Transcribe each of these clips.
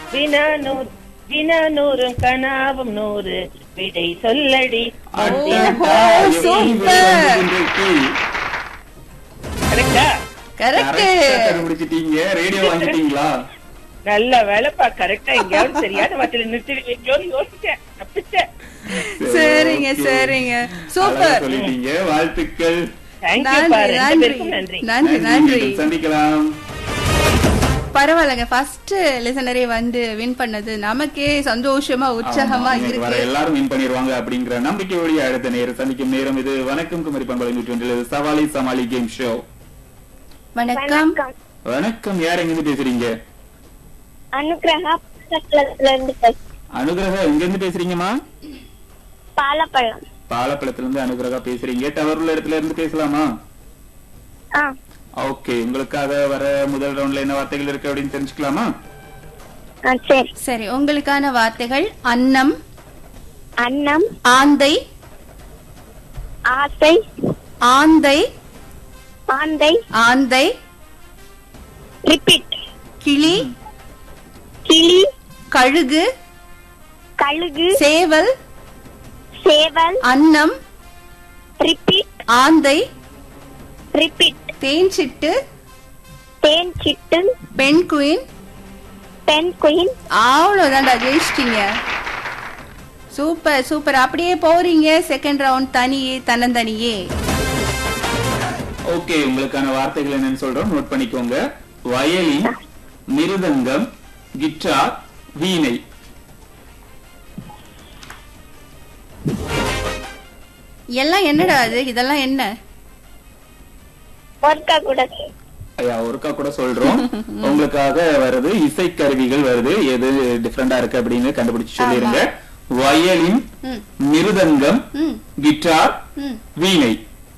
வினா நூறு வினா நூறும் கனாவும் நூறு விடை சொல்லடி முன்தினம் ஓஹோ, காலை. சூப்பர். கரெக்டா கரெக்ட் கண்டுபிடிச்சிட்டீங்க ரேடியோ வாங்கிட்டீங்களா நல்ல வேலைப்பா கரெக்டா எங்கேயாவது சரியான வார்த்தையில நிறுத்திடுவீங்களோன்னு யோசிச்சேன் தப்பிச்சேன் சரிங்க Okay. சரிங்க அழகா சூப்பர் சொல்லிட்டீங்க வாழ்த்துக்கள் தேங்க்யூப்பா நன்றி ரெண்டு நன்றி பேருக்கும் நன்றி நன்றி நன்றி மீண்டும் சந்திக்கலாம் பரவாயில்லைங்க ஃபர்ஸ்ட் லிசனரே வந்து வின் பண்ணது நமக்கே சந்தோஷமா உற்சாகமா ஆமா, இன்னைக்கு வர இருக்கு எல்லாரும் வின் பண்ணிடுவாங்க அப்படிங்கிற நம்பிக்கையோடு அடுத்த நேரம் சந்திக்கும் நேரம் இது வணக்கம் குமரி பண்பலை நூற்றி ஒன்றில் சவாலி சமாளி கேம் ஷோ வணக்கம் வணக்கம் யார் எங்க இருந்து பேசுறீங்க அனுகிரகா பக்கத்துல இருந்து பேச- அனுகிரகா எங்க இருந்து பேசுறீங்கம்மா பாலப்பழம் பாலப்பழத்துல இருந்து அனுகிரகா பேசுறீங்க டவர் உள்ள இடத்துல இருந்து பேசலாமா ஆ ஓகே உங்களுக்காக வர முதல் ரவுண்ட்ல என்ன வார்த்தைகள் இருக்கு அப்படின்னு தெரிஞ்சுக்கலாமா ஆ, சரி சரி உங்களுக்கான வார்த்தைகள் அன்னம் அன்னம் ஆந்தை ஆசை ஆந்தை ஆந்தை ஆந்தை ரிப்பீட் கிளி கிளி கழுகு கழுகு சேவல் சேவல் அன்னம் ரிப்பீட் ஆந்தை ரிப்பீட் தேன்சிட்டு தேன் சிட்டு பெண் குயின் பெண் குயின் அவ்வளவுதான்டா ஜெயிச்சிட்டீங்க சூப்பர் சூப்பர் அப்படியே போறீங்க செகண்ட் ரவுண்ட் தனியே தன்னந்தனியே ஓகே உங்களுக்கான வார்த்தைகள் என்னன்னு சொல்றோம் நோட் பண்ணிக்கோங்க வயலின் மிருதங்கம் கிட்டார் வீணை எல்லாம் என்னடா அது இதெல்லாம் என்ன ஒர்க்கா கூட ஐயா ஒருக்கா கூட சொல்றோம் உங்களுக்காக வருது இசைக்கருவிகள் வருது எது டிஃப்ரெண்டா இருக்கு அப்படின்னு கண்டுபிடிச்சு சொல்லிருங்க வயலின் ம். மிருதங்கம் ம் கிட்டார் ம் வீணை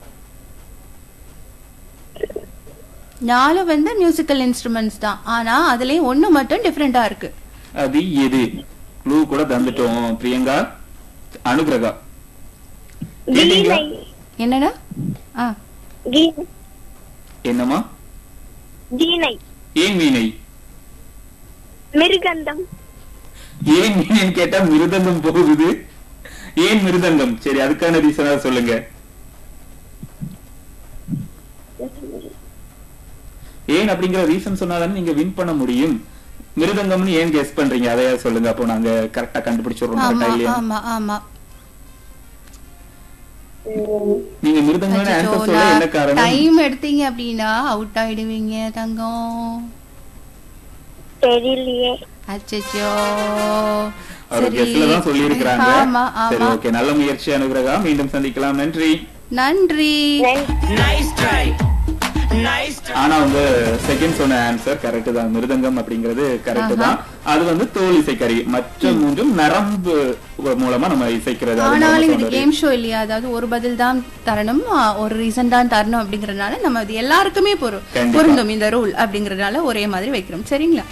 நாலு வந்து மியூசிக்கல் இன்ஸ்ட்ருமெண்ட்ஸ் தான் ஆனா அதுலயும் ஒண்ணு மட்டும் டிஃப்ரெண்டா இருக்கு அது எது க்ளூ கூட தந்துட்டோம் பிரியங்கா அனுகிரகா கேட்டீங்களா? வீணை என்னடா ஆ வீ- என்னம்மா வீணை ஏன் வீணை மிருகந்தம் ஏன் வீணைன்னு கேட்டா மிருதங்கம் போகுது ஏன் மிருதங்கம் சரி அதுக்கான ரீசனா சொல்லுங்க ஏன் அப்படிங்கிற ரீசன் சொன்னாதானே நீங்க வின் பண்ண முடியும் மிருதங்கம்னு ஏன் கெஸ் பண்றீங்க அதையா சொல்லுங்க அப்போ நாங்க கரெக்டா கண்டுபிடிச்சிடுறோம் ஆமா கரெக்டா இல்லையா ஆமா ஆமா நீங்க மிருதங்கம்னு ஆன்சர் சொல்ல என்ன காரணம் டைம் எடுத்தீங்க அப்படின்னா அவுட் ஆயிடுவீங்க தங்கம் தெரியலையே அச்சச்சோ அவர் சரி. கெஸ்ட்ல தான் சொல்லி இருக்கிறாங்க ஆமா சரி ஆமா ஓகே நல்ல முயற்சி அனுகிரகா மீண்டும் சந்திக்கலாம் நன்றி நன்றி ஆனா அவங்க செகண்ட் சொன்ன ஆன்சர் கரெக்ட் தான் மிருதங்கம் அப்படிங்கிறது கரெக்ட் தான் அது வந்து தோல் இசைக்கருவி மற்ற மூன்றும் நரம்பு மூலமா நம்ம இசைக்கிறது அது ஆனாலும் நம்ம இது சொல்றது. கேம் ஷோ இல்லையா அதாவது ஒரு பதில் தான் தரணும் ஆ, ஒரு ரீசன் தான் தரணும் அப்படிங்கறதுனால நம்ம அது எல்லாருக்குமே பொரு- கண்டிப்பா. பொருந்தும் இந்த ரூல் அப்படிங்கறதுனால ஒரே மாதிரி வைக்கிறோம் சரிங்களா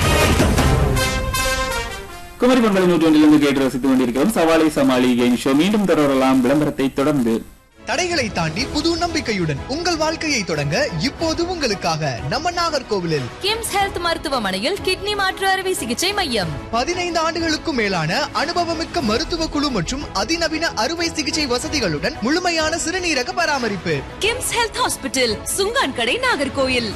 குமரி பண்பலை நூற்றொன்றிலிருந்து கேட்டு ரசித்து கொண்டிருக்கிறோம் சவாலை சமாளி கேம் ஷோ மீண்டும் தொடரலாம் விளம்பரத்தை தொடர்ந்து தடைகளை தாண்டி புது நம்பிக்கையுடன் உங்கள் வாழ்க்கையை தொடங்க இப்போது உங்களுக்காக நம்ம நாகர்கோவிலில் கிம்ஸ் ஹெல்த் மருத்துவமனையில் கிட்னி மாற்று அறுவை சிகிச்சை மையம் பதினைந்து ஆண்டுகளுக்கும் மேலான அனுபவமிக்க மருத்துவ குழு மற்றும் அதிநவீன அறுவை சிகிச்சை வசதிகளுடன் முழுமையான சிறுநீரக பராமரிப்பு கிம்ஸ் ஹெல்த் ஹாஸ்பிட்டல் சுங்கான் கடை நாகர்கோயில்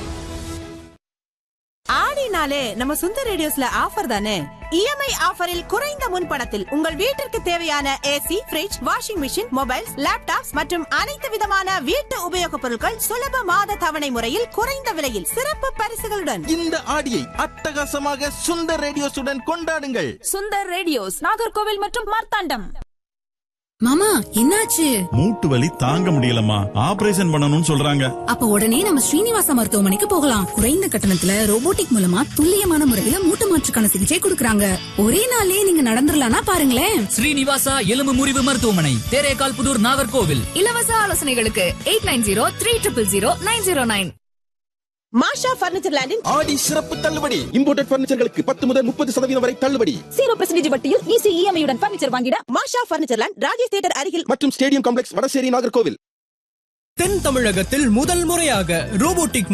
ஆடினாலே நம்ம சுந்தர் ரேடியோஸ்ல ஆஃபர் தானே இஎம்ஐ ஆஃபரில் குறைந்த முன்பணத்தில் உங்கள் வீட்டிற்கு தேவையான AC fridge washing machine mobiles laptops மற்றும் அனைத்து விதமான வீட்டு உபயோகப் பொருட்கள் சுலப மாத தவணை முறையில் குறைந்த விலையில் சிறப்பு பரிசுகளுடன் இந்த ஆடியை அட்டகாசமாக சுந்தர் ரேடியோஸுடன் கொண்டாடுங்கள் சுந்தர் ரேடியோஸ் நாகர்கோவில் மற்றும் மார்த்தாண்டம் மாமா என்னாச்சு மூட்டு வலி தாங்க முடியலம்மா ஆபரேஷன் பண்ணணும்னு சொல்றாங்க அப்ப உடனே நம்ம ஸ்ரீனிவாசா மருத்துவமனைக்கு போகலாம் குறைந்த கட்டணத்துல ரோபோட்டிக் மூலமா துல்லியமான முறையில மூட்டு மாற்றுக்கான சிகிச்சை கொடுக்கறாங்க ஒரே நாள்லயே நீங்க நடந்துடலாம்னா பாருங்களேன் ஸ்ரீனிவாசா எலும்பு முறிவு மருத்துவமனை தேரேகால் புதூர் நாகர்கோவில் இலவச ஆலோசனைகளுக்கு eight nine zero three triple zero nine zero nine Masha furniture லேண்டின் ஆடி சிறப்பு தள்ளுபடி இம்போர்டட் பர்னிச்சர்களுக்கு பத்து முதல் முப்பது சதவீதம் வரை தள்ளுபடி ஜீரோ பர்சன்டேஜ் வட்டியில் ஈஸி இஎம்ஐயுடன் பர்னிச்சர் வாங்கிட Masha furniture land Rajesh theatre அருகில் மற்றும் ஸ்டேடியம் காம்ப்ளெக்ஸ் வடசேரி நாகர்கோவில் தென் தமிழகத்தில் முதல் முறையாக ரோபோட்டிக்